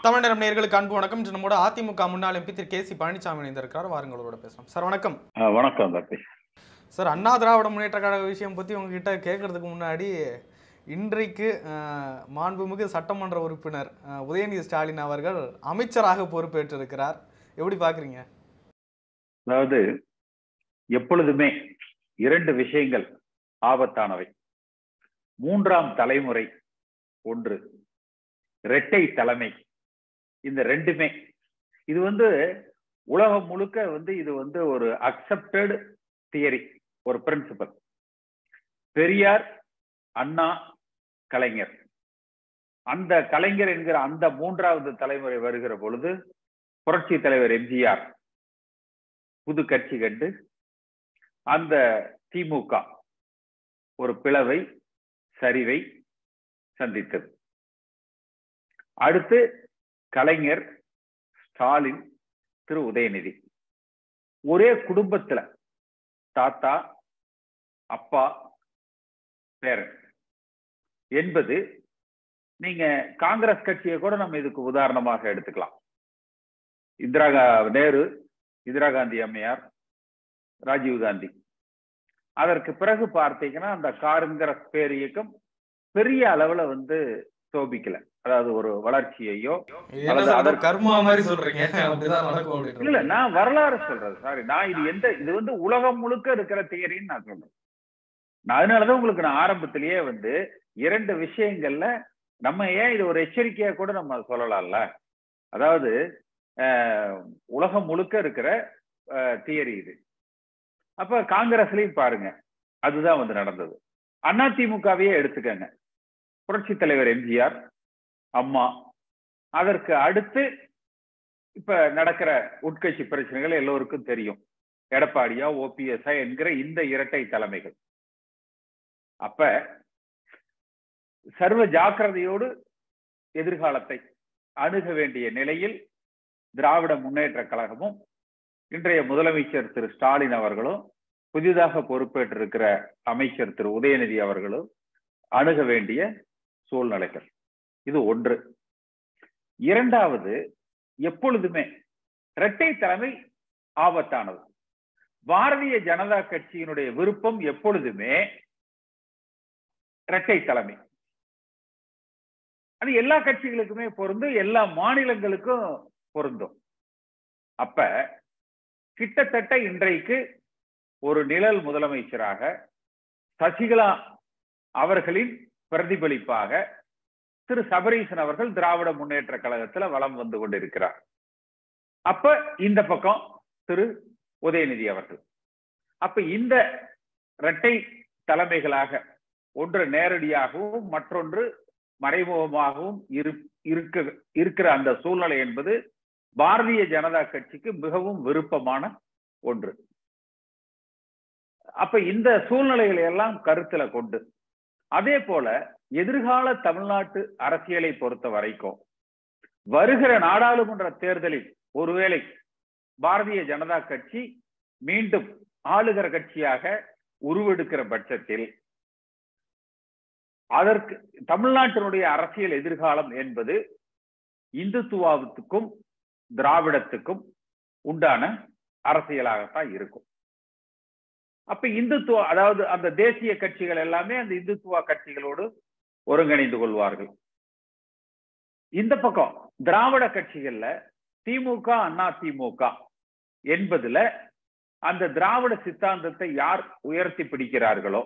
தமிழ் நேரம் நேர்களுக்கு அன்பு வணக்கம் இன்று நம்மோட அதிமுக முன்னாள் எம்பி திரு கே சி பழனிசாமி இணைந்திருக்கிறார் வாருங்களோட பேசலாம் சார் வணக்கம் ஆ, வணக்கம் தம்பி சார் அண்ணா திராவிட முன்னேற்ற கழக விஷயம் பற்றி உங்ககிட்ட கேட்கறதுக்கு முன்னாடி இன்றைக்கு அஹ், மாண்புமிகு சட்டமன்ற உறுப்பினர் அஹ், உதயநிதி ஸ்டாலின் அவர்கள் அமைச்சராக பொறுப்பேற்றிருக்கிறார் எப்படி பார்க்குறீங்க அதாவது எப்பொழுதுமே இரண்டு விஷயங்கள் ஆபத்தானவை மூன்றாம் தலைமுறை ஒன்று இரட்டை தலைமை இந்த ரெண்டுமே இது வந்து உலகம் முழுக்க வந்து இது வந்து ஒரு அக்செப்டட் தியரி ஒரு பிரின்சிபல் பெரியார் அண்ணா கலைஞர் அந்த கலைஞர் என்கிற அந்த மூன்றாவது தலைமுறை வருகிற பொழுது புரட்சி தலைவர் எம்ஜிஆர் புது கட்சி கண்டு அந்த திமுக ஒரு பிளவை சரிவை சந்தித்தது அடுத்து கலைஞர் ஸ்டாலின் திரு உதயநிதி ஒரே குடும்பத்துல தாத்தா அப்பா பேரன் என்பது நீங்க காங்கிரஸ் கட்சியை கூட நம்ம இதுக்கு உதாரணமாக எடுத்துக்கலாம் இந்திரா கா- நேரு இந்திரா காந்தி அம்மையார் ராஜீவ் காந்தி அதற்கு பிறகு பார்த்தீங்கன்னா அந்த காங்கிரஸ் பேர் இயக்கம் பெரிய அளவுல வந்து சோபிக்கல அதாவது ஒரு வளர்ச்சியையோ இது என்ன அதாவது சார் அதற்கு- கர்மா மாதிரி சொல்றீங்க அப்படிதான் நடக்கும் அப்படின்னு இல்ல நான் வரலாறு சொல்றேன் சாரி நான் இது எந்த இது வந்து உலகம் முழுக்க இருக்கிற தியரின்னு நான் சொல்றேன் நான் அதனாலதான் உங்களுக்கு நான் ஆரம்பத்திலேயே வந்து இரண்டு விஷயங்கள்ல நம்ம ஏன் இது ஒரு எச்சரிக்கையா கூட நம்ம சொல்லலாம்ல அதாவது அஹ், உலகம் முழுக்க இருக்கிற தியரி இது அப்ப காங்கிரஸ்லயும் பாருங்க அதுதான் வந்து நடந்தது அதிமுகவையே எடுத்துக்கங்க புரட்சி தலைவர் எம்ஜிஆர் அம்மா அதற்கு அடுத்து இப்ப நடக்கிற உட்கட்சி பிரச்சனைகள் எல்லோருக்கும் தெரியும் எடப்பாடியா ஓபிஎஸ்ஆ என்கிற இந்த இரட்டை தலைமைகள் அப்ப சர்வ ஜாக்கிரதையோடு எதிர்காலத்தை அணுக வேண்டிய நிலையில் திராவிட முன்னேற்ற கழகமும் இன்றைய முதலமைச்சர் திரு ஸ்டாலின் அவர்களும் புதிதாக பொறுப்பேற்றிருக்கிற அமைச்சர் திரு உதயநிதி அவர்களும் அணுக வேண்டிய சூழ்நிலைகள் இது ஒன்று இரண்டாவது எப்பொழுதுமே இரட்டை தலைமை ஆபத்தானது பாரதிய ஜனதா கட்சியினுடைய விருப்பம் எப்பொழுதுமே இரட்டை தலைமை அது எல்லா கட்சிகளுக்குமே பொருந்தும் எல்லா மாநிலங்களுக்கும் பொருந்தும் அப்ப கிட்டத்தட்ட இன்றைக்கு ஒரு நிழல் முதலமைச்சராக சசிகலா அவர்களின் பிரதிபலிப்பாக திரு சபரீசன் அவர்கள் திராவிட முன்னேற்ற கழகத்துல வலம் வந்து கொண்டிருக்கிறார் அப்ப இந்த பக்கம் திரு உதயநிதி அவர்கள் அப்ப இந்த இரட்டை தலைமைகளாக ஒன்று நேரடியாகவும் மற்றொன்று மறைமுகமாகவும் இரு இருக்க இருக்கிற அந்த சூழ்நிலை என்பது பாரதிய ஜனதா கட்சிக்கு மிகவும் விருப்பமான ஒன்று அப்ப இந்த சூழ்நிலைகளை எல்லாம் கருத்துல கொண்டு அதே போல எதிர்கால தமிழ்நாட்டு அரசியலை பொறுத்த வரைக்கும் வருகிற நாடாளுமன்ற தேர்தலில் ஒருவேளை பாரதிய ஜனதா கட்சி மீண்டும் ஆளுகிற கட்சியாக உருவெடுக்கிற பட்சத்தில் அதற்கு தமிழ்நாட்டினுடைய அரசியல் எதிர்காலம் என்பது இந்துத்துவாவுக்கும் திராவிடத்துக்கும் உண்டான அரசியலாகத்தான் இருக்கும் அப்ப இந்துத்துவ அதாவது அந்த தேசிய கட்சிகள் எல்லாமே அந்த இந்துத்துவ கட்சிகளோடு ஒருங்கிணைந்து கொள்வார்கள் இந்த பக்கம் திராவிட கட்சிகள்ல திமுக அண்ணா திமுக என்பதுல அந்த திராவிட சித்தாந்தத்தை யார் உயர்த்தி பிடிக்கிறார்களோ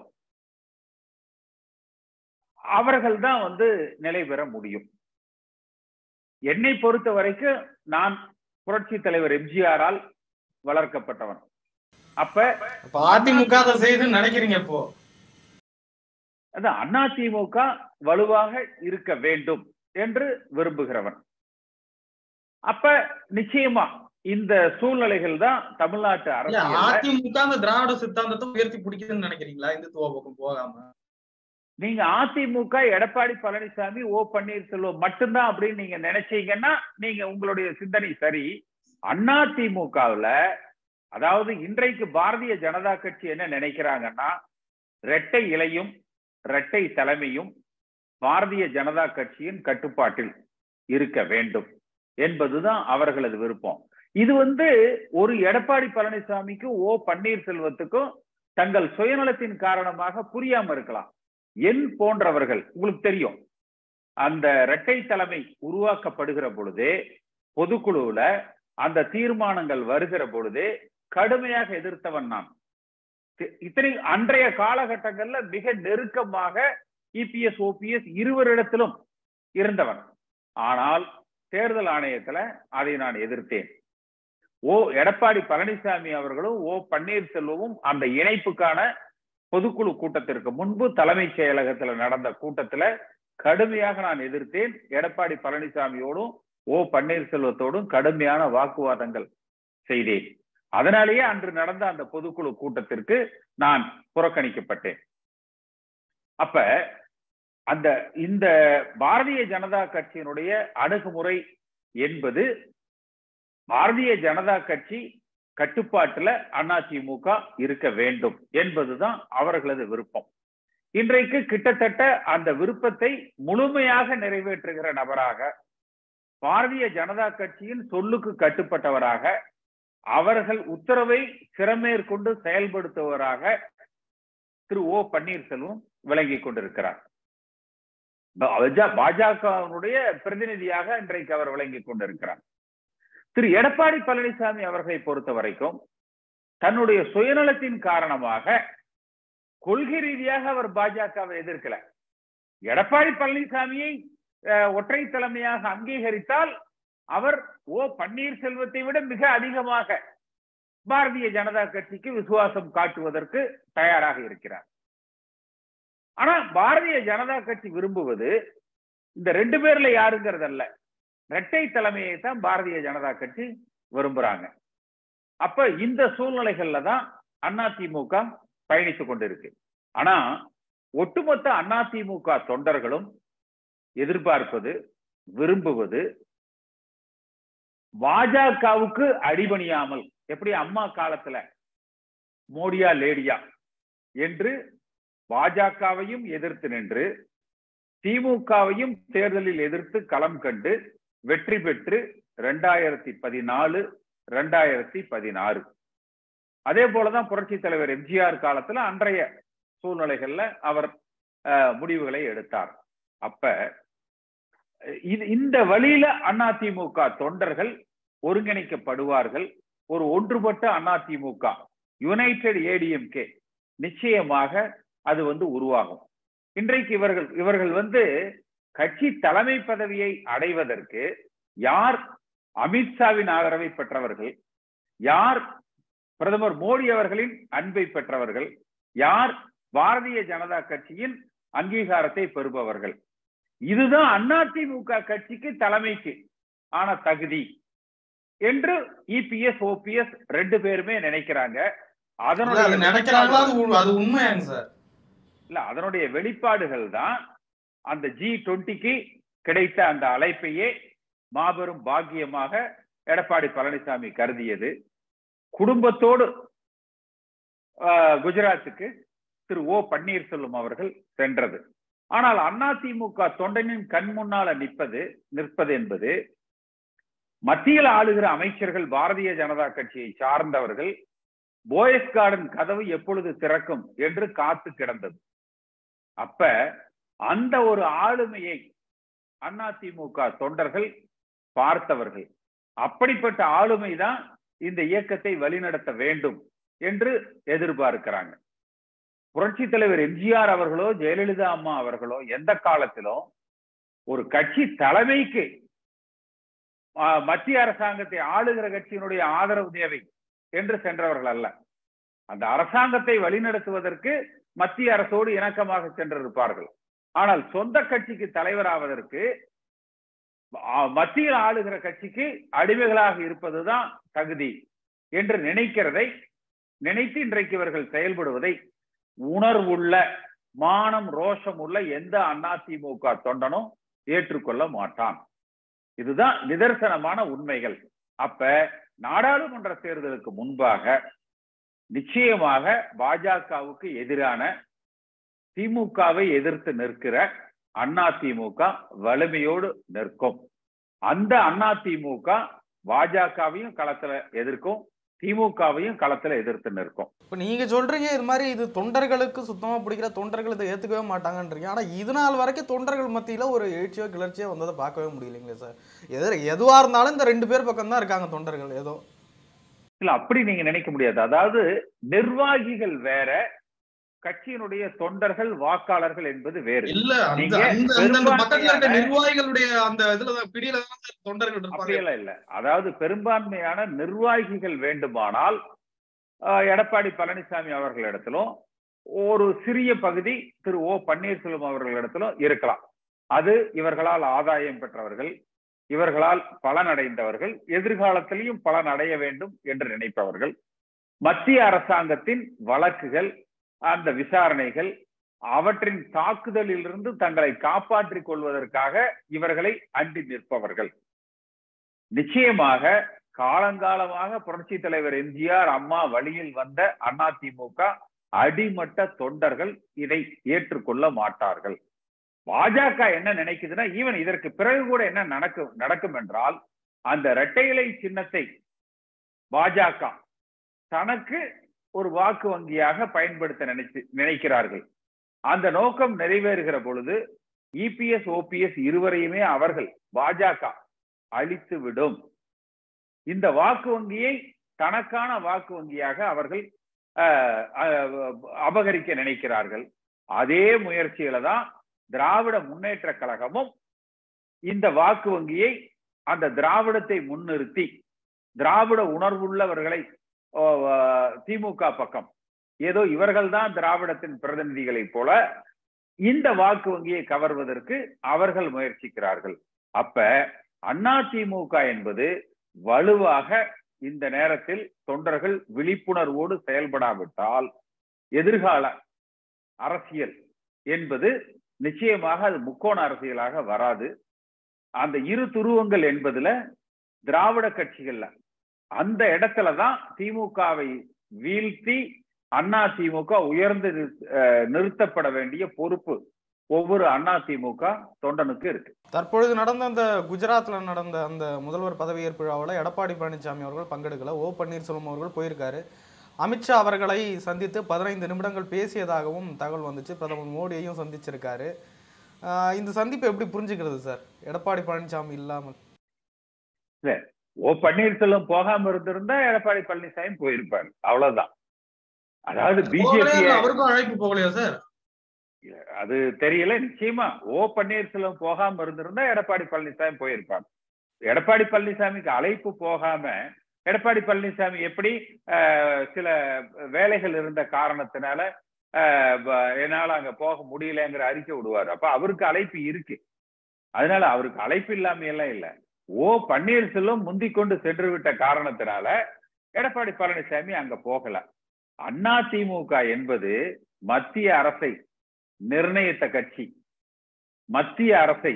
அவர்கள் தான் வந்து நிலை பெற முடியும் என்னை பொறுத்த வரைக்கும் நான் புரட்சி தலைவர் எம்ஜிஆரால் வளர்க்கப்பட்டவன் அப்ப அப்ப அதிமுக அதை செய்துன்னு நினைக்கிறீங்க இப்போ அதான் அதிமுக வலுவாக இருக்க வேண்டும் என்று விரும்புகிறவன் அப்ப நிச்சயமா இந்த சூழ்நிலைகள் தான் தமிழ்நாட்டு இல்ல, அரசியல் அதிமுக அந்த திராவிட சித்தாந்தத்தை உயர்த்தி பிடிக்குதுன்னு நினைக்கிறீங்களா இந்துத்துவ பக்கம் போகாம நீங்க அதிமுக எடப்பாடி பழனிசாமி ஓ பன்னீர்செல்வம் மட்டும்தான் அப்படின்னு நீங்க நினைச்சீங்கன்னா நீங்க உங்களுடைய சிந்தனை சரி அண்ணா திமுகவுல அதாவது இன்றைக்கு பாரதிய ஜனதா கட்சி என்ன நினைக்கிறாங்கன்னா இரட்டை இலையும் இரட்டை தலைமையும் பாரதிய ஜனதா கட்சியின் கட்டுப்பாட்டில் இருக்க வேண்டும் என்பதுதான் அவர்களது விருப்பம் இது வந்து ஒரு எடப்பாடி பழனிசாமிக்கும் ஓ பன்னீர்செல்வத்துக்கும் தங்கள் சுயநலத்தின் காரணமாக புரியாம இருக்கலாம் என் போன்றவர்கள் உங்களுக்கு தெரியும் அந்த இரட்டை தலைமை உருவாக்கப்படுகிற பொழுதே பொதுக்குழுவுல அந்த தீர்மானங்கள் வருகிற பொழுதே கடுமையாக எதிர்த்தவன் நான் இத்தனை அன்றைய காலகட்டங்கள்ல மிக நெருக்கமாக இபிஎஸ் ஓபிஎஸ் இருவரிடத்திலும் இருந்தவன் ஆனால் தேர்தல் ஆணையத்துல அதை நான் எதிர்த்தேன் ஓ எடப்பாடி பழனிசாமி அவர்களும் ஓ பன்னீர்செல்வமும் அந்த இணைப்புக்கான பொதுக்குழு கூட்டத்திற்கு முன்பு தலைமைச் செயலகத்துல நடந்த கூட்டத்துல கடுமையாக நான் எதிர்த்தேன் எடப்பாடி பழனிசாமியோடும் ஓ பன்னீர்செல்வத்தோடும் கடுமையான வாக்குவாதங்கள் செய்தேன் அதனாலேயே அன்று நடந்த அந்த பொதுக்குழு கூட்டத்திற்கு நான் புறக்கணிக்கப்பட்டேன் அப்ப அந்த இந்த பாரதிய ஜனதா கட்சியினுடைய அணுகுமுறை என்பது பாரதிய ஜனதா கட்சி கட்டுப்பாட்டுல அதிமுக இருக்க வேண்டும் என்பதுதான் அவர்களது விருப்பம் இன்றைக்கு கிட்டத்தட்ட அந்த விருப்பத்தை முழுமையாக நிறைவேற்றுகிற நபராக பாரதிய ஜனதா கட்சியின் சொல்லுக்கு கட்டுப்பட்டவராக அவர்கள் உத்தரவை சிறமேற்கொண்டு செயல்படுத்துவராக திரு ஓ பன்னீர்செல்வம் விளங்கி கொண்டிருக்கிறார் பாஜகவினுடைய பிரதிநிதியாக இன்றைக்கு அவர் விளங்கி கொண்டிருக்கிறார் திரு எடப்பாடி பழனிசாமி அவர்களை பொறுத்த வரைக்கும் தன்னுடைய சுயநலத்தின் காரணமாக கொள்கை ரீதியாக அவர் பாஜகவை எதிர்க்கல எடப்பாடி பழனிசாமியை ஒற்றை தலைமையாக அங்கீகரித்தால் அவர் ஓ பன்னீர்செல்வத்தை விட மிக அதிகமாக பாரதிய ஜனதா கட்சிக்கு விசுவாசம் காட்டுவதற்கு தயாராக இருக்கிறார் ஆனா பாரதிய ஜனதா கட்சி விரும்புவது இந்த ரெண்டு பேர்ல யாருங்கிறதல்ல இரட்டை தலைமையை தான் பாரதிய ஜனதா கட்சி விரும்புறாங்க அப்ப இந்த சூழ்நிலைகள்ல தான் அதிமுக பயணித்து கொண்டிருக்கு ஆனா ஒட்டுமொத்த அதிமுக தொண்டர்களும் எதிர்பார்ப்பது விரும்புவது பாஜகவுக்கு அடிபணியாமல் எப்படி அம்மா காலத்துல மோடியா லேடியா என்று பாஜகவையும் எதிர்த்து நின்று திமுகவையும் தேர்தலில் எதிர்த்து களம் கண்டு வெற்றி பெற்று ரெண்டாயிரத்தி பதினாலு ரெண்டாயிரத்தி பதினாறு அதே போலதான் புரட்சி தலைவர் எம்ஜிஆர் காலத்துல அன்றைய சூழ்நிலைகள்ல அவர் முடிவுகளை எடுத்தார் அப்ப இது இந்த வழியில அதிமுக தொண்டர்கள் ஒருங்கிணைக்கப்படுவார்கள் ஒரு ஒன்றுபட்ட அதிமுக யுனைடெட் ஏடிஎம்கே நிச்சயமாக அது வந்து உருவாகும் இன்றைக்கு இவர்கள் இவர்கள் வந்து கட்சி தலைமை பதவியை அடைவதற்கு யார் அமித்ஷாவின் ஆதரவை பெற்றவர்கள் யார் பிரதமர் மோடி அவர்களின் அன்பை பெற்றவர்கள் யார் பாரதிய ஜனதா கட்சியின் அங்கீகாரத்தை பெறுபவர்கள் இதுதான் அதிமுக கட்சிக்கு தலைமைக்கு ஆன தகுதி என்று இபிஎஸ் ஓபிஎஸ் ரெண்டு பேருமே நினைக்கிறாங்க அதனுடைய நினைக்கிறாங்களா அது உண்மையாங்க சார் இல்ல அதனுடைய வெளிப்பாடுகள் தான் அந்த ஜி டுவெண்ட்டிக்கு கிடைத்த அந்த அழைப்பையே மாபெரும் பாக்கியமாக எடப்பாடி பழனிசாமி கருதியது குடும்பத்தோடு குஜராத்துக்கு திரு ஓ பன்னீர்செல்வம் அவர்கள் சென்றது ஆனால் அதிமுக தொண்டனின் கண் முன்னால நிற்பது நிற்பது என்பது மத்தியில் ஆளுகிற அமைச்சர்கள் பாரதிய ஜனதா கட்சியை சார்ந்தவர்கள் போயஸ் கார்டன் கதவு எப்பொழுது திறக்கும் என்று காத்து கிடந்தது அப்ப அந்த ஒரு ஆளுமையை அதிமுக தொண்டர்கள் பார்த்தவர்கள் அப்படிப்பட்ட ஆளுமைதான் இந்த இயக்கத்தை வழிநடத்த வேண்டும் என்று எதிர்பார்க்கிறாங்க புரட்சி தலைவர் எம்ஜிஆர் அவர்களோ ஜெயலலிதா அம்மா அவர்களோ எந்த காலத்திலும் ஒரு கட்சி தலைமைக்கு மத்திய அரசாங்கத்தை ஆளுகிற கட்சியினுடைய ஆதரவு தேவை என்று சென்றவர்கள் அல்ல அந்த அரசாங்கத்தை வழிநடத்துவதற்கு மத்திய அரசோடு இணக்கமாக சென்றிருப்பார்கள் ஆனால் சொந்த கட்சிக்கு தலைவராவதற்கு மத்தியில் ஆளுகிற கட்சிக்கு அடிமைகளாக இருப்பதுதான் தகுதி என்று நினைக்கிறதை நினைத்து இன்றைக்கு இவர்கள் செயல்படுவதை உணர்வுள்ள மானம் ரோஷம் உள்ள எந்த அதிமுக தொண்டனும் ஏற்றுக்கொள்ள மாட்டான் இதுதான் நிதர்சனமான உண்மைகள் அப்ப நாடாளுமன்ற தேர்தலுக்கு முன்பாக நிச்சயமாக பாஜகவுக்கு எதிரான திமுகவை எதிர்த்து நிற்கிற அதிமுக வலிமையோடு நிற்கும் அந்த அதிமுக பாஜகவையும் களத்துல எதிர்க்கும் திமுகவையும் களத்துல எதிர்த்து நிற்கும் இப்போ நீங்க சொல்றீங்க இது மாதிரி இது தொண்டர்களுக்கு சுத்தமா பிடிக்கிற தொண்டர்கள் இதை ஏத்துக்கவே மாட்டாங்கன்றீங்க ஆனா இது நாள் வரைக்கும் தொண்டர்கள் மத்தியில ஒரு எழுச்சியோ கிளர்ச்சியோ வந்ததை பார்க்கவே முடியலைங்களே சார் எது எதுவா இருந்தாலும் இந்த ரெண்டு பேர் பக்கம் தான் இருக்காங்க தொண்டர்கள் ஏதோ இல்ல அப்படி நீங்க நினைக்க முடியாது அதாவது நிர்வாகிகள் வேற கட்சியினுடைய தொண்டர்கள் வாக்காளர்கள் என்பது வேறு இல்ல அந்த நீங்க அந்த அந்த பக்கத்துல இருக்க பெரும்பான்மையான- நிர்வாகிகளுடைய அந்த இதுல பிடியில தான் சார் தொண்டர்கள் இருப்பாங்க அப்படியெல்லாம் இல்ல அதாவது பெரும்பான்மையான நிர்வாகிகள் வேண்டுமானால் ஆஹ், எடப்பாடி பழனிசாமி அவர்களிடத்திலும் ஒரு சிறிய பகுதி திரு ஓ பன்னீர்செல்வம் அவர்களிடத்திலும் இருக்கலாம் அது இவர்களால் ஆதாயம் பெற்றவர்கள் இவர்களால் பலனடைந்தவர்கள் எதிர்காலத்திலையும் பலன் அடைய வேண்டும் என்று நினைப்பவர்கள் மத்திய அரசாங்கத்தின் வழக்குகள் அந்த விசாரணைகள் அவற்றின் தாக்குதலிலிருந்து தங்களை காப்பாற்றிக் கொள்வதற்காக இவர்களை அண்டி நிற்பவர்கள் நிச்சயமாக காலங்காலமாக புரட்சி தலைவர் எம்ஜிஆர் அம்மா வழியில் வந்த அதிமுக அடிமட்ட தொண்டர்கள் இதை ஏற்றுக்கொள்ள மாட்டார்கள் பாஜக என்ன நினைக்குதுன்னா ஈவன் இதற்கு பிறகு கூட என்ன நடக்கும் நடக்கும் என்றால் அந்த இரட்டை இலை சின்னத்தை பாஜக தனக்கு ஒரு வாக்கு வங்கியாக பயன்படுத்த நினைச்சு நினைக்கிறார்கள் அந்த நோக்கம் நிறைவேறுகிற பொழுது இபிஎஸ் ஓபிஎஸ் இருவரையுமே அவர்கள் பாஜக அழித்து விடும் இந்த வாக்கு வங்கியை தனக்கான வாக்கு வங்கியாக அவர்கள் அஹ், அஹ், அபகரிக்க நினைக்கிறார்கள் அதே முயற்சியில தான் திராவிட முன்னேற்ற கழகமும் இந்த வாக்கு வங்கியை அந்த திராவிடத்தை முன்னிறுத்தி திராவிட உணர்வுள்ளவர்களை ஓ, அஹ், திமுக பக்கம் ஏதோ இவர்கள் தான் திராவிடத்தின் பிரதிநிதிகளைப் போல இந்த வாக்கு வங்கியை கவர்வதற்கு அவர்கள் முயற்சிக்கிறார்கள் அப்ப அதிமுக என்பது வலுவாக இந்த நேரத்தில் தொண்டர்கள் விழிப்புணர்வோடு செயல்படாவிட்டால் எதிர்கால அரசியல் என்பது நிச்சயமாக அது முக்கோண அரசியலாக வராது அந்த இரு துருவங்கள் என்பதுல திராவிட கட்சிகள்ல அந்த இடத்துல தான் திமுகவை வீழ்த்தி அண்ணா திமுக உயர்ந்து நிறுத்த- அஹ் நிறுத்தப்பட வேண்டிய பொறுப்பு ஒவ்வொரு அண்ணா திமுக தொண்டனுக்கு இருக்கு தற்பொழுது நடந்த அந்த குஜராத்ல நடந்த அந்த முதல்வர் பதவியேற்பு விழாவில் எடப்பாடி பழனிசாமி அவர்கள் பங்கெடுக்கல ஓ பன்னீர்செல்வம் அவர்கள் போயிருக்காரு அமித்ஷா அவர்களை சந்தித்து பதினைந்து நிமிடங்கள் பேசியதாகவும் தகவல் வந்துச்சு பிரதமர் மோடியையும் சந்திச்சிருக்காரு ஆஹ் இந்த சந்திப்பை எப்படி புரிஞ்சுக்கிறது சார் எடப்பாடி பழனிசாமி இல்லாமல் ஓ பன்னீர்செல்வம் போகாம இருந்திருந்தா எடப்பாடி பழனிசாமி போயிருப்பாரு அவ்வளவுதான் அதாவது போகலையா பிஜேபி இல்ல அவருக்கும் அழைப்பு போகலையா சார் அது தெரியல நிச்சயமா ஓ பன்னீர்செல்வம் போகாம இருந்திருந்தா எடப்பாடி பழனிசாமி போயிருப்பார் எடப்பாடி பழனிசாமிக்கு அழைப்பு போகாம எடப்பாடி பழனிசாமி எப்படி ஆஹ், சில வேலைகள் இருந்த காரணத்தினால ஆஹ், ப- என்னால அங்க போக முடியலங்கிற அறிக்கை விடுவார் அப்ப அவருக்கு அழைப்பு இருக்கு அதனால அவருக்கு அழைப்பு இல்லாம எல்லாம் இல்ல ஓ பன்னீர்செல்வம் முந்திக் கொண்டு சென்று விட்ட காரணத்தினால எடப்பாடி பழனிசாமி அங்க போகல அண்ணா திமுக என்பது மத்திய அரசை நிர்ணயித்த கட்சி மத்திய அரசை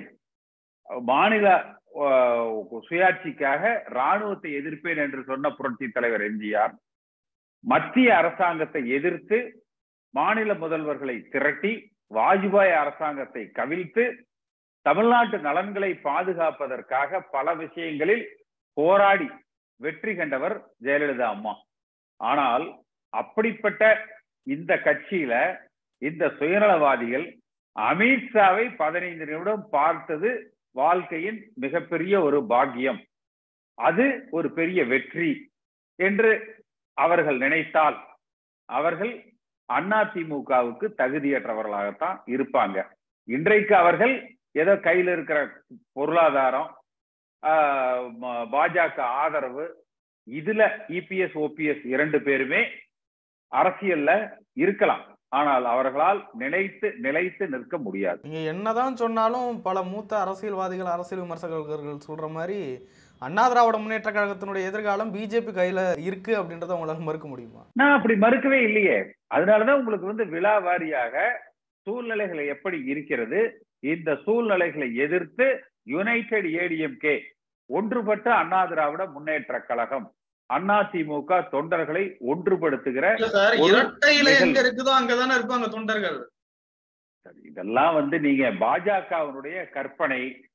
மாநில அஹ், சுயாட்சிக்காக ராணுவத்தை எதிர்ப்பேன் என்று சொன்ன புரட்சி தலைவர் எம்ஜிஆர் மத்திய அரசாங்கத்தை எதிர்த்து மாநில முதல்வர்களை திரட்டி வாஜ்பாய் அரசாங்கத்தை கவிழ்த்து தமிழ்நாட்டு நலன்களை பாதுகாப்பதற்காக பல விஷயங்களில் போராடி வெற்றி கண்டவர் ஜெயலலிதா அம்மா ஆனால் அப்படிப்பட்ட இந்த கட்சியில இந்த சுயநலவாதிகள் அமித்ஷாவை பதினைந்து நிமிடம் பார்த்தது வாழ்க்கையின் மிகப்பெரிய ஒரு பாக்கியம் அது ஒரு பெரிய வெற்றி என்று அவர்கள் நினைத்தால் அவர்கள் அதிமுகவுக்கு தகுதியற்றவர்களாகத்தான் இருப்பாங்க இன்றைக்கு அவர்கள் ஏதோ கையில் இருக்கிற பொருளாதாரம் ஆஹ், ம- பாஜக ஆதரவு இதுல இபிஎஸ் ஓபிஎஸ் இரண்டு பேருமே அரசியல்ல இருக்கலாம் ஆனால் அவர்களால் நிலைத்து நிலைத்து நிற்க முடியாது நீங்க என்னதான் சொன்னாலும் பல மூத்த அரசியல்வாதிகள் அரசியல் விமர்சகர்கள் சொல்ற மாதிரி அண்ணா திராவிட முன்னேற்ற கழகத்தினுடைய எதிர்காலம் பிஜேபி கையில இருக்கு அப்படின்றத உங்களால மறுக்க முடியுமா நான் அப்படி மறுக்கவே இல்லையே அதனாலதான் உங்களுக்கு வந்து விழா வாரியாக சூழ்நிலைகளை எப்படி இருக்கிறது இந்த சூழ்நிலைகளை எதிர்த்து யுனைடெட் ஏடிஎம்கே ஒன்றுபட்ட அண்ணா திராவிட முன்னேற்ற கழகம் அண்ணா திமுக தொண்டர்களை ஒன்றுபடுத்துகிற இல்ல சார் ஒரு இரட்டையில நிகழ்வு. எங்க இருக்குதோ அங்கதானே இருப்பாங்க தொண்டர்கள் சரி, இதெல்லாம் வந்து நீங்க பாஜகவினுடைய கற்பனை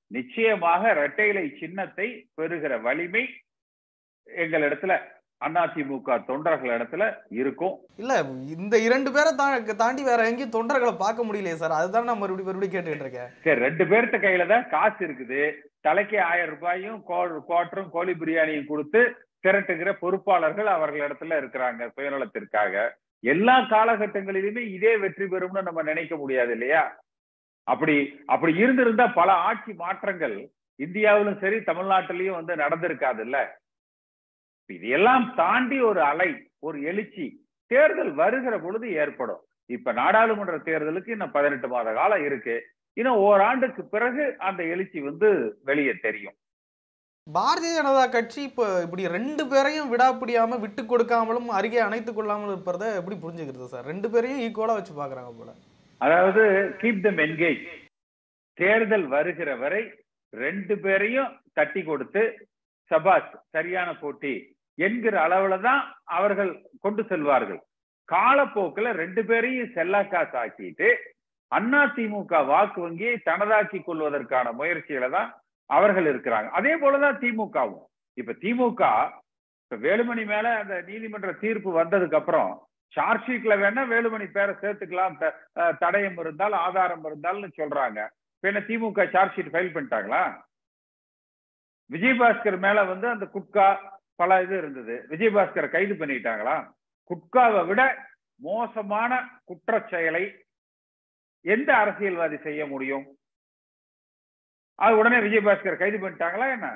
நிச்சயமாக இரட்டை இலை சின்னத்தை பெறுகிற வலிமை எங்களிடத்துல அதிமுக தொண்டர்கள் இடத்துல இருக்கும் இல்ல இந்த இரண்டு பேரை தா- தாண்டி வேற எங்கேயும் தொண்டர்களை பார்க்க முடியலையே சார் அதுதான் நான் மறுபடியும் மறுபடியும் கேட்டுக்கிட்டு இருக்கேன் சரி ரெண்டு பேர்த்த கையில தான் காசு இருக்குது தலைக்கு ஆயிரம் ரூபாயும் கோ- குவாட்டரும் கோழி பிரியாணியும் கொடுத்து திரட்டுகிற பொறுப்பாளர்கள் அவர்களிடத்துல இருக்கிறாங்க சுயநலத்திற்காக எல்லா காலகட்டங்களிலுமே இதே வெற்றி பெறும்னு நம்ம நினைக்க முடியாது இல்லையா அப்படி அப்படி இருந்திருந்தா பல ஆட்சி மாற்றங்கள் இந்தியாவிலும் சரி தமிழ்நாட்டிலையும் வந்து நடந்திருக்காது இல்ல இதையெல்லாம் தாண்டி ஒரு அலை ஒரு எழுச்சி தேர்தல் வருகிற பொழுது ஏற்படும் இப்ப நாடாளுமன்ற தேர்தலுக்கு இன்னும் பதினெட்டு மாத காலம் இருக்கு இன்னும் ஓராண்டுக்கு பிறகு அந்த எழுச்சி வந்து வெளியே தெரியும் பாரதிய ஜனதா கட்சி இப்போ இப்படி ரெண்டு பேரையும் விடாப்பிடியாம விட்டு கொடுக்காமலும் அருகே அணைத்துக் கொள்ளாமல் இருப்பதை எப்படி புரிஞ்சுக்கிறது சார் ரெண்டு பேரையும் ஈக்குவலா வச்சு பாக்குறாங்க போல அதாவது கீப் தம் என்கேஜ் தேர்தல் வருகிற வரை ரெண்டு பேரையும் தட்டி கொடுத்து சபாஸ் சரியான போட்டி என்கிற அளவுல தான் அவர்கள் கொண்டு செல்வார்கள் காலப்போக்கில் ரெண்டு பேரையும் செல்லாக்காசு ஆக்கிட்டு அண்ணா திமுக வாக்கு வங்கியை தனதாக்கி கொள்வதற்கான முயற்சியில தான் அவர்கள் இருக்கிறாங்க அதே போலதான் திமுகவும் இப்ப திமுக இப்ப வேலுமணி மேல அந்த நீதிமன்ற தீர்ப்பு வந்ததுக்கு அப்புறம் சார்ஜ் ஷீட்ல வேணா வேலுமணி பேரை சேர்த்துக்கலாம் த- அஹ் தடயம் இருந்தால் ஆதாரம் இருந்தால்னு சொல்றாங்க இப்ப என்ன திமுக சார்ஜ் ஷீட் ஃபைல் பண்ணிட்டாங்களா விஜயபாஸ்கர் மேல வந்து அந்த குட்கா பல இது இருந்தது விஜயபாஸ்கரை கைது பண்ணிட்டாங்களா குட்காவை விட மோசமான குற்றச் செயலை எந்த அரசியல்வாதி செய்ய முடியும் அது உடனே விஜயபாஸ்கர் கைது பண்ணிட்டாங்களா என்ன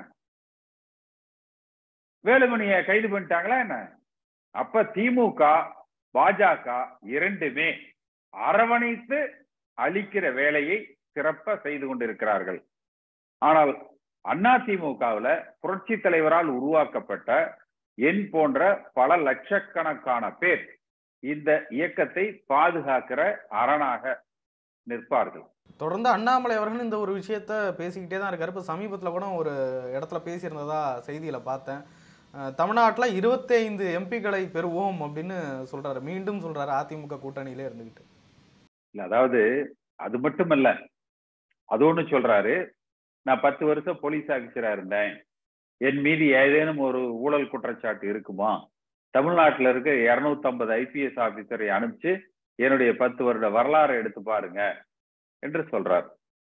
வேலுமணியை கைது பண்ணிட்டாங்களா என்ன அப்ப திமுக பாஜக இரண்டுமே அரவணைத்து அளிக்கிற வேலையை சிறப்ப செய்து கொண்டிருக்கிறார்கள் ஆனால் அண்ணா திமுகவுல புரட்சி தலைவரால் உருவாக்கப்பட்ட என் போன்ற பல லட்சக்கணக்கான பேர் இந்த இயக்கத்தை பாதுகாக்கிற அரணாக நிற்பார்கள் தொடர்ந்து அண்ணாமலை அவர்கள் இந்த ஒரு விஷயத்த பேசிக்கிட்டே தான் இருக்காரு இப்போ சமீபத்தில் கூட ஒரு இடத்துல பேசியிருந்ததா செய்தியில் பார்த்தேன் அஹ் தமிழ்நாட்டுல 25 எம்பிக்களை பெறுவோம் அப்படின்னு சொல்றாரு மீண்டும் சொல்றாரு அதிமுக கூட்டணியிலே இருந்துகிட்டு இல்ல அதாவது அது மட்டுமல்ல அது ஒண்ணு சொல்றாரு நான் பத்து வருஷம் போலீஸ் ஆபீசரா இருந்தேன் என் மீது ஏதேனும் ஒரு ஊழல் குற்றச்சாட்டு இருக்குமா தமிழ்நாட்டுல இருக்க 250 ஐம்பது ஐபிஎஸ் ஆபீசரை அனுப்பிச்சு என்னுடைய பத்து வருட வரலாறை எடுத்து பாருங்க என்று சொல்றார்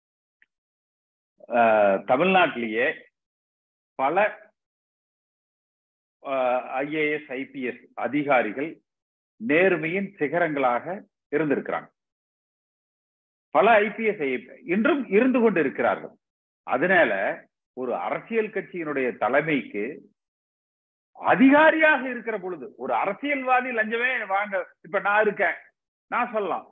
ஆஹ் தமிழ்நாட்டிலேயே பல ஐஏஎஸ் ஐபிஎஸ் அதிகாரிகள் நேர்மையின் சிகரங்களாக இருந்திருக்கிறாங்க பல ஐபிஎஸ் இன்றும் இருந்து கொண்டு இருக்கிறார்கள் அதனால ஒரு அரசியல் கட்சியினுடைய தலைமைக்கு அதிகாரியாக இருக்கிற பொழுது ஒரு அரசியல்வாதி லஞ்சமே வாங்க இப்ப நான் இருக்கேன் நான் சொல்லலாம்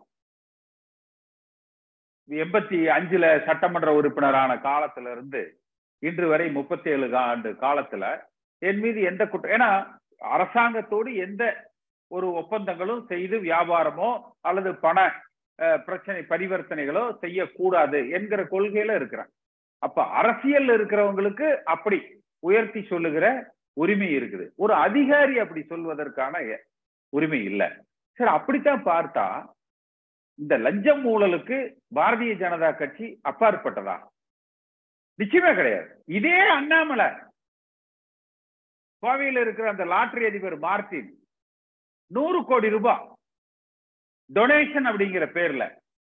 எண்பத்தி அஞ்சுல சட்டமன்ற உறுப்பினரான காலத்துல இருந்து இன்று வரை முப்பத்தி ஏழு ஆண்டு காலத்துல என் மீது எந்த குற்றம் ஏன்னா அரசாங்கத்தோடு எந்த ஒரு ஒப்பந்தங்களும் செய்து வியாபாரமோ அல்லது பண அஹ், பிரச்சனை பரிவர்த்தனைகளோ செய்யக்கூடாது என்கிற கொள்கையில இருக்கிறேன் அப்ப அரசியல் இருக்கிறவங்களுக்கு அப்படி உயர்த்தி சொல்லுகிற உரிமை இருக்குது ஒரு அதிகாரி அப்படி சொல்வதற்கான எ- உரிமை இல்லை சரி அப்படித்தான் பார்த்தா இந்த லஞ்சம் ஊழலுக்கு பாரதிய ஜனதா கட்சி அப்பாற்பட்டதா நிச்சயமே கிடையாது இதே அண்ணாமலை கோவையில் இருக்கிற அந்த லாட்டரி அதிபர் மார்டின் நூறு கோடி ரூபாய் டொனேஷன் அப்படிங்கிற பேர்ல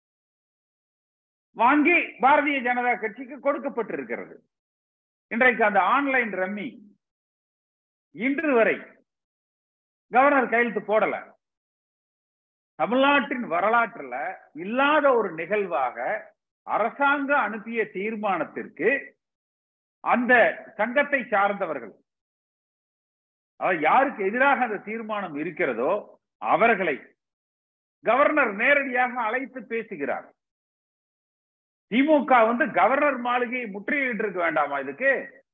வாங்கி பாரதிய ஜனதா கட்சிக்கு கொடுக்கப்பட்டிருக்கிறது இன்றைக்கு அந்த ஆன்லைன் ரம்மி இன்று வரை கவர்னர் கையெழுத்து போடல தமிழ்நாட்டின் வரலாற்றுல இல்லாத ஒரு நிகழ்வாக அரசாங்கம் அனுப்பிய தீர்மானத்திற்கு அந்த சங்கத்தை சார்ந்தவர்கள் அதாவது யாருக்கு எதிராக அந்த தீர்மானம் இருக்கிறதோ அவர்களை கவர்னர் நேரடியாக அழைத்து பேசுகிறார் திமுக வந்து கவர்னர் மாளிகையை முற்றுகையிட்டு இருக்க வேண்டாமா இதுக்கு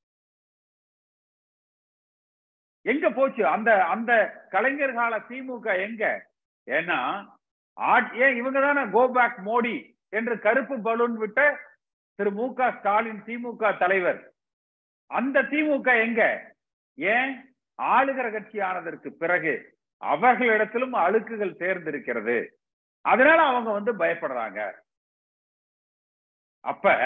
எங்க போச்சு அந்த அந்த கலைஞர் கால திமுக எங்க ஏன்னா ஆட்- ஏன் இவங்க தானே கோ பேக் மோடி என்று கருப்பு பலூன் விட்ட திரு மு க ஸ்டாலின் திமுக தலைவர் அந்த திமுக எங்க ஏன் ஆளுகிற கட்சி ஆனதற்கு பிறகு அவர்களிடத்திலும் அழுக்குகள் சேர்ந்திருக்கிறது அதனால அவங்க வந்து பயப்படுறாங்க அப்ப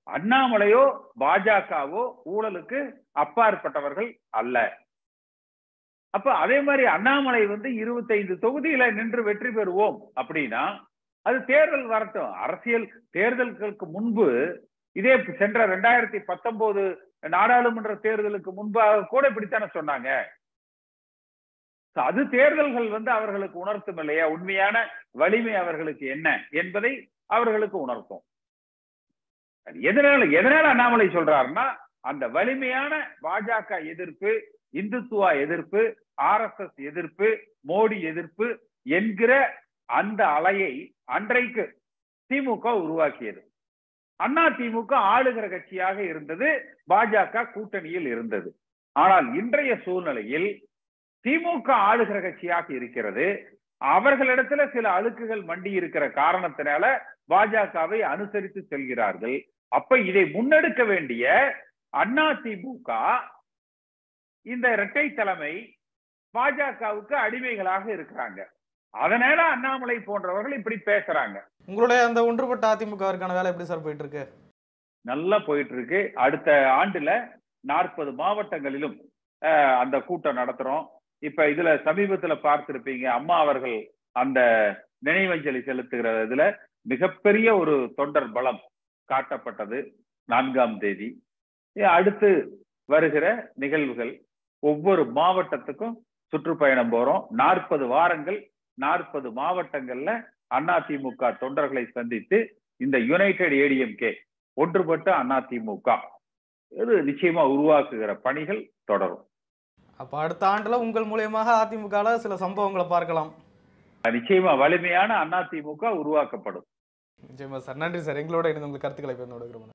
அண்ணாமலையோ பாஜகவோ ஊழலுக்கு அப்பாற்பட்டவர்கள் அல்ல அப்ப அதே மாதிரி அண்ணாமலை வந்து இருபத்தைந்து தொகுதியில நின்று வெற்றி பெறுவோம் அப்படின்னா அது தேர்தல் வரட்டும் அரசியல் தேர்தல்களுக்கு முன்பு இதே சென்ற ரெண்டாயிரத்தி பத்தொன்பது நாடாளுமன்ற தேர்தலுக்கு முன்பாக கூட இப்படித்தானே சொன்னாங்க So, அது தேர்தல்கள் வந்து அவர்களுக்கு உணர்த்தும் இல்லையா உண்மையான வலிமை அவர்களுக்கு என்ன என்பதை அவர்களுக்கு உணர்த்தும் அது எதனால எதனால அண்ணாமலை சொல்றாருன்னா அந்த வலிமையான பாஜக எதிர்ப்பு இந்துத்துவா எதிர்ப்பு ஆர்எஸ்எஸ் எதிர்ப்பு மோடி எதிர்ப்பு என்கிற அந்த அலையை அன்றைக்கு திமுக உருவாக்கியது அண்ணா திமுக ஆளுகிற கட்சியாக இருந்தது பாஜக கூட்டணியில் இருந்தது ஆனால் இன்றைய சூழ்நிலையில் திமுக ஆளுகிற கட்சியாக இருக்கிறது அவர்களிடத்துல சில அழுக்குகள் மண்டி இருக்கிற காரணத்தினால பாஜகவை அனுசரித்து செல்கிறார்கள் அப்ப இதை முன்னெடுக்க வேண்டிய அண்ணா திமுக இந்த இரட்டை தலைமை பாஜகவுக்கு அடிமைகளாக இருக்கிறாங்க அதனால அண்ணாமலை போன்றவர்கள் இப்படி பேசுறாங்க உங்களுடைய அந்த ஒன்றுபட்ட அதிமுகவிற்கான வேலை எப்படி சார் போயிட்டு இருக்கு நல்லா போயிட்டு இருக்கு அடுத்த ஆண்டுல நாற்பது மாவட்டங்களிலும் அஹ், அந்த கூட்டம் நடத்துறோம் இப்ப இதுல சமீபத்துல பார்த்திருப்பீங்க அம்மா அவர்கள் அந்த நினைவஞ்சலி செலுத்துகிற இதுல மிகப்பெரிய ஒரு தொண்டர் பலம் காட்டப்பட்டது நான்காம் தேதி ஏ, அடுத்து வருகிற நிகழ்வுகள் ஒவ்வொரு மாவட்டத்துக்கும் சுற்றுப்பயணம் போறோம் நாற்பது வாரங்கள் நாற்பது மாவட்டங்கள்ல அதிமுக தொண்டர்களை சந்தித்து இந்த யுனைடெட் ஏடிஎம்கே ஒன்றுபட்ட அதிமுக இது நிச்சயமா உருவாக்குகிற பணிகள் தொடரும் அப்ப அடுத்த ஆண்டுல உங்கள் மூலியமாக அதிமுகல சில சம்பவங்களை பார்க்கலாம் நிச்சயமா வலிமையான அதிமுக உருவாக்கப்படும் நிச்சயமா சார் நன்றி சார் எங்களோட இணைந்து உங்கள் கருத்துக்களை பகிர்ந்து கொடுக்கிறோம்